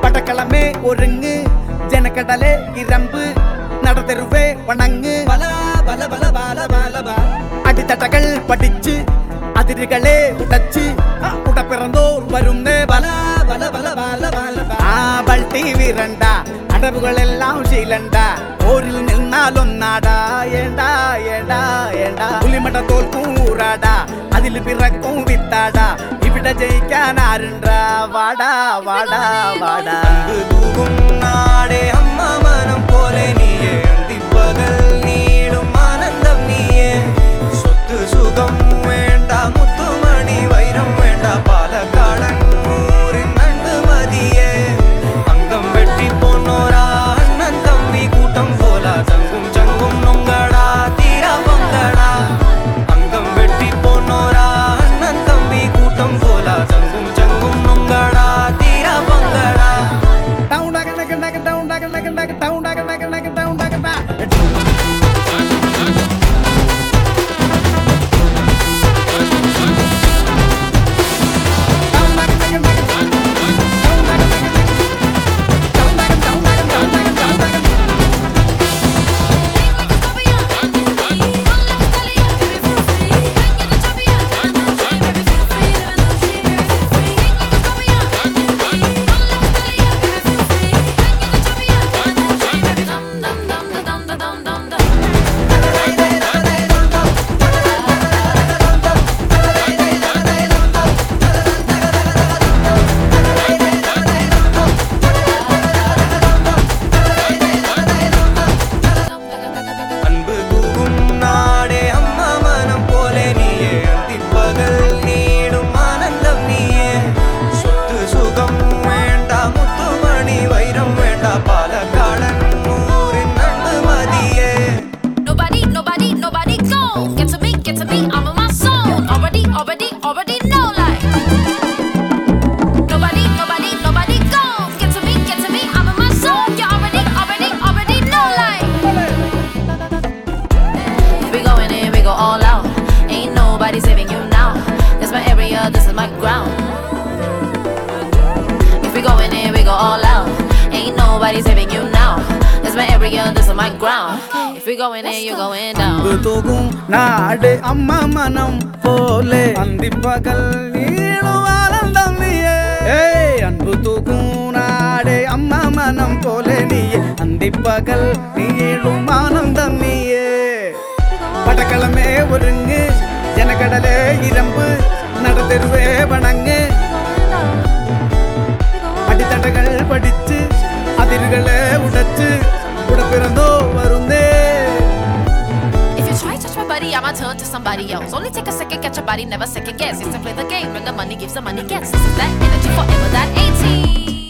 படக்கிழமை ஒருங்கு ஜனக்கடலே இரம்பு நடத்தெருவே வணங்கு பல பல பல பல பல பல அடித்தட்டகள் படிச்சு அதிர்களே உடைச்சு உட பிறந்தோர் வரும் பல பல பல பல பல பல ஆபல் டிவி ரெண்டா அடவுகள் எல்லாம் ശീലണ്ടാ ഓരിൽ നിന്നാലൊന്നാടാ ഏണ്ടാ ഏണ്ടാ ഏണ്ടാ പുലിമട തോൽക്കും ഊറാടാ അതിൽ പിറക്കും വിത്താടാ ഇവിടെ ജയിക്കാൻ ആരുണ്ടാ വാടാ വാടാ വാടാ அன்பு தூவும் நாடே அம்மா மனம் போல நீயே அந்திப்பகல் நீளும் ஆனந்தம் நீயே சொத்து சுகம் வேண்டா முத்துமணி வைரம் வேண்டா பாலக்காடன் ஊரின் அன்பு மதியே அங்கம் வெட்டி போனோரா அண்ணன் தம்பி கூட்டம் போல தங்கும் சங்கும் நொங்கடா தீரா பங்கடா அங்கம் வெட்டி போனோரா அண்ணன் தம்பி கூட்டம் போல தங்கும் சங்கும் நொங்கடா தீரா பங்கடா டவுன் டக டக டக டவுன் டக டக டக டவுன் டக டக டக டவுன் டக டக அன்பு தூவும் நாடே அம்மா மனம் போலே நீயே அந்திப்பகல் நீடும் ஆனந்தம் நீயே சொத்து சுகம் வேண்டா முத்துமணி வைரம் வேண்டா பாலக்காடன் ஊரின் அன்பு மதியே Nobody, nobody, nobody go. Get to me, get to me, I'm in my zone. Already, already, already know like. Nobody, nobody, nobody go. Get to me, get to me, I'm in my zone. You already, already, already know like. We going in, we go all out. Ain't nobody saving you now. This my area, this is my ground. If we going in, we go all out. Ain't nobody saving you now. This my area, this is my ground. If we going in, you going down. அன்பு தூகும் நாடு அம்மா மனம் போலே அந்திப்பகல் நீளும் ஆனந்தம் நீயே ஏய் அன்பு தூகும் நாடே அம்மா மனம் போலே நீயே அந்திப்பகல் நீளும் ஆனந்தம் நீயே படக்கிழமை ஒருங்கு ஜனக்கடலே இரம்பு நடத்தெருவே வணங்கு அடித்தட்டகள் படிச்சு அதிர்களை உடைச்சு உட பிறந்தோ வருந்தே If you try to touch my body, I'ma turn to somebody else. Only take a second, catch your body, never second guess. It's to play the game, when the money gives the money gets. This is that energy forever, that 18.